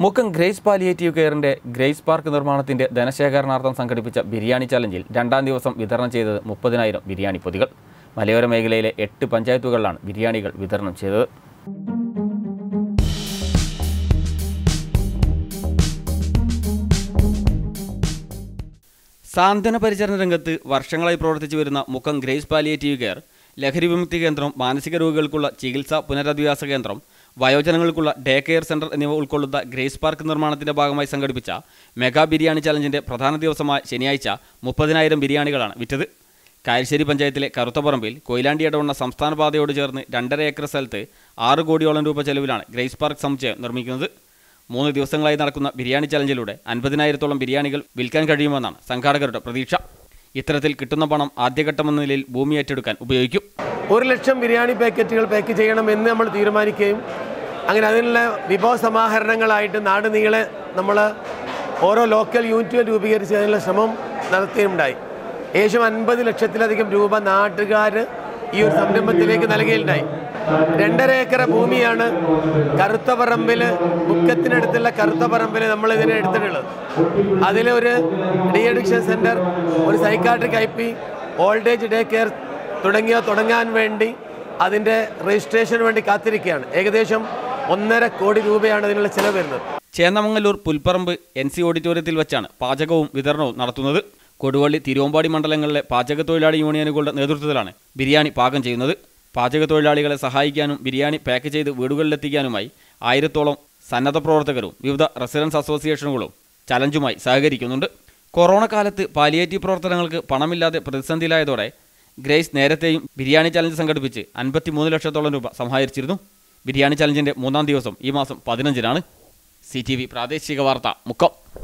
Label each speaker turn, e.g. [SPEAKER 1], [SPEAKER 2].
[SPEAKER 1] Mukkam Grace palliative കെയറിന്റെ Grace park നിർമ്മാണത്തിന്റെ ധനശേഖരണാർത്ഥം സംഘടിപ്പിച്ച ബിരിയാണി ചലഞ്ചിൽ രണ്ടാം ദിവസം വിതരണം ചെയ്തത് മുപ്പതിനായിരം ബിരിയാണി പൊതികൾ മലയോര മേഖലയിലെ എട്ട് പഞ്ചായത്തുകളിലാണ് ബിരിയാണികൾ വിതരണം ചെയ്തത് സാന്ത്വന പരിചരണ രംഗത്ത് വർഷങ്ങളായി പ്രവർത്തിച്ചു വരുന്ന മുക്കം ഗ്രേസ് പാലിയേറ്റീവ് കെയർ ലഹരി വിമുക്തി കേന്ദ്രം മാനസിക രോഗികൾക്കുള്ള ചികിത്സാ പുനരധിവാസ കേന്ദ്രം വയോജനങ്ങൾക്കുള്ള ഡേ കെയർ സെന്റർ എന്നിവ ഉൾക്കൊള്ളുന്ന ഗ്രേസ് പാർക്ക് നിർമ്മാണത്തിന്റെ ഭാഗമായി സംഘടിപ്പിച്ച മെഗാ ബിരിയാണി ചലഞ്ചിന്റെ പ്രധാന ദിവസമായ ശനിയാഴ്ച മുപ്പതിനായിരം ബിരിയാണികളാണ് വിറ്റത് കായശ്ശേരി പഞ്ചായത്തിലെ കറുത്തപ്പറമ്പിൽ കൊയിലാണ്ടി ഇടവണ്ണ സംസ്ഥാന പാതയോട് ചേർന്ന് രണ്ടര ഏക്കർ സ്ഥലത്ത് ആറ് കോടിയോളം രൂപ ചെലവിലാണ് ഗ്രേസ് പാർക്ക് സമുച്ചയം നിർമ്മിക്കുന്നത് മൂന്ന് ദിവസങ്ങളായി നടക്കുന്ന ബിരിയാണി ചലഞ്ചിലൂടെ അൻപതിനായിരത്തോളം ബിരിയാണികൾ വിൽക്കാൻ കഴിയുമെന്നാണ് സംഘാടകരുടെ പ്രതീക്ഷ ഇത്തരത്തിൽ കിട്ടുന്ന പണം ആദ്യഘട്ടമെന്ന നിലയിൽ ഭൂമി ഏറ്റെടുക്കാൻ ഉപയോഗിക്കും
[SPEAKER 2] ഒരു ലക്ഷം ബിരിയാണി പാക്കറ്റുകൾ പാക്ക് ചെയ്യണമെന്ന് നമ്മൾ തീരുമാനിക്കുകയും അങ്ങനെ അതിനുള്ള വിഭവ സമാഹരണങ്ങളായിട്ട് നാട് നീളെ നമ്മൾ ഓരോ ലോക്കൽ യൂണിറ്റുകൾ രൂപീകരിച്ച് അതിനുള്ള ശ്രമം നടത്തുകയുണ്ടായി ഏകദേശം അൻപത് ലക്ഷത്തിലധികം രൂപ നാട്ടുകാർ ഈ ഒരു സംരംഭത്തിലേക്ക് നൽകുകയുണ്ടായി രണ്ടര ഏക്കർ ഭൂമിയാണ് കറുത്തപറമ്പിൽ മുക്കത്തിനടുത്തുള്ള കറുത്തപറമ്പിൽ നമ്മൾ ഇതിനെ എടുത്തിട്ടുള്ളത് അതിലൊരു ഡി അഡിക്ഷൻ സെൻറ്റർ ഒരു psychiatric I P old age day care തുടങ്ങിയ തുടങ്ങാൻ വേണ്ടി അതിൻ്റെ രജിസ്ട്രേഷന് വേണ്ടി കാത്തിരിക്കുകയാണ് ഏകദേശം ഒന്നര കോടി രൂപയാണ് ഇതിനുള്ള ചിലവ് വരുന്നത്
[SPEAKER 1] ചേന്നമംഗലൂർ പുൽപ്പറമ്പ് എൻ സി ഓഡിറ്റോറിയത്തിൽ വെച്ചാണ് പാചകവും വിതരണവും നടത്തുന്നത് കൊടുവള്ളി തിരുവമ്പാടി മണ്ഡലങ്ങളിലെ പാചക തൊഴിലാളി യൂണിയനുകളുടെ നേതൃത്വത്തിലാണ് ബിരിയാണി പാകം ചെയ്യുന്നത് പാചക തൊഴിലാളികളെ സഹായിക്കാനും ബിരിയാണി പാക്ക് ചെയ്ത് വീടുകളിലെത്തിക്കാനുമായി ആയിരത്തോളം സന്നദ്ധ പ്രവർത്തകരും വിവിധ റെസിഡൻസ് അസോസിയേഷനുകളും ചലഞ്ചുമായി സഹകരിക്കുന്നുണ്ട് കൊറോണ കാലത്ത് പാലിയേറ്റീവ് പ്രവർത്തനങ്ങൾക്ക് പണമില്ലാതെ പ്രതിസന്ധിയിലായതോടെ ഗ്രേസ് നേരത്തെയും ബിരിയാണി ചലഞ്ച് സംഘടിപ്പിച്ച് അൻപത്തിമൂന്ന് ലക്ഷത്തോളം രൂപ സമാഹരിച്ചിരുന്നു ബിരിയാണി ചലഞ്ചിന്റെ മൂന്നാം ദിവസം ഈ മാസം പതിനഞ്ചിനാണ് സി ടി വി പ്രാദേശിക വാർത്ത മുക്കം